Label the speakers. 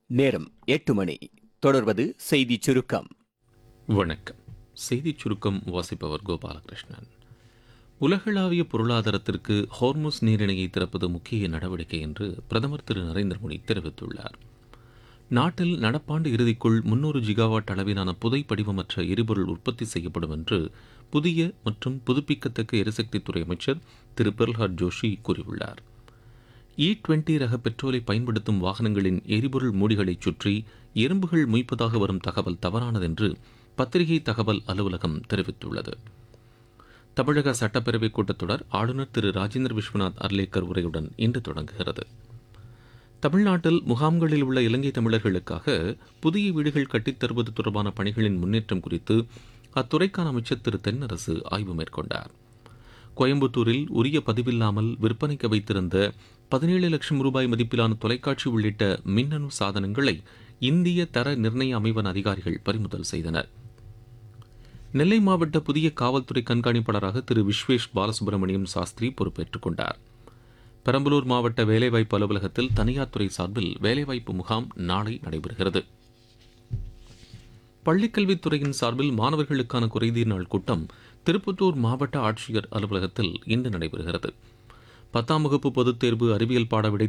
Speaker 1: நேரம் எட்டு மணி தொடர்வது செய்திச் சுருக்கம்
Speaker 2: வணக்கம் செய்திச் சுருக்கம் வாசிப்பவர் கோபாலகிருஷ்ணன் உலகளாவிய பொருளாதாரத்திற்கு ஹார்முஸ் நீரிணையை திறப்பது முக்கிய நடவடிக்கை என்று பிரதமர் திரு நரேந்திர மோடி தெரிவித்துள்ளார் நாட்டில் நடப்பாண்டு இறுதிக்குள் முன்னூறு ஜிகாவாட் அளவிலான புதை படிவமற்ற எரிபொருள் உற்பத்தி செய்யப்படும் என்று புதிய மற்றும் புதுப்பிக்கத்தக்க எரிசக்தித்துறை அமைச்சர் திரு பிரல்ஹாத் ஜோஷி கூறியுள்ளார் இ டுவெண்டி ரக பெட்ரோலை பயன்படுத்தும் வாகனங்களின் எரிபொருள் மூடிகளைச் சுற்றி எறும்புகள் மொய்ப்பதாக வரும் தகவல் தவறானது என்று பத்திரிகை தகவல் அலுவலகம் தெரிவித்துள்ளது தமிழக சட்டப்பேரவைக் கூட்டத்தொடர் ஆளுநர் திரு ராஜேந்திர விஸ்வநாத் அர்லேக்கர் உரையுடன் இன்று தொடங்குகிறது தமிழ்நாட்டில் முகாம்களில் உள்ள இலங்கை தமிழர்களுக்காக புதிய வீடுகள் கட்டித் தருவது தொடர்பான பணிகளின் முன்னேற்றம் குறித்து அத்துறைக்கான அமைச்சர் திரு தென்னரசு ஆய்வு மேற்கொண்டார் கோயம்புத்தூரில் உரிய பதிவில்லாமல் விற்பனைக்கு வைத்திருந்த பதினேழு லட்சம் ரூபாய் மதிப்பிலான தொலைக்காட்சி உள்ளிட்ட மின்னணு சாதனங்களை இந்திய தர நிர்ணய அமைவன் அதிகாரிகள் பறிமுதல் செய்தனர் நெல்லை மாவட்ட புதிய காவல்துறை கண்காணிப்பாளராக திரு விஸ்வேஷ் பாலசுப்ரமணியம் சாஸ்திரி பொறுப்பேற்றுக் கொண்டார் பெரம்பலூர் மாவட்ட வேலைவாய்ப்பு அலுவலகத்தில் தனியார் துறை சார்பில் வேலைவாய்ப்பு முகாம் நாளை நடைபெறுகிறது பள்ளிக்கல்வித்துறையின் சார்பில் மாணவர்களுக்கான குறைதீர் நாள் கூட்டம் திருப்பத்தூர் மாவட்ட ஆட்சியர் அலுவலகத்தில் இன்று நடைபெறுகிறது பத்தாம் வகுப்பு பொதுத் தேர்வு அறிவியல் பாட விடை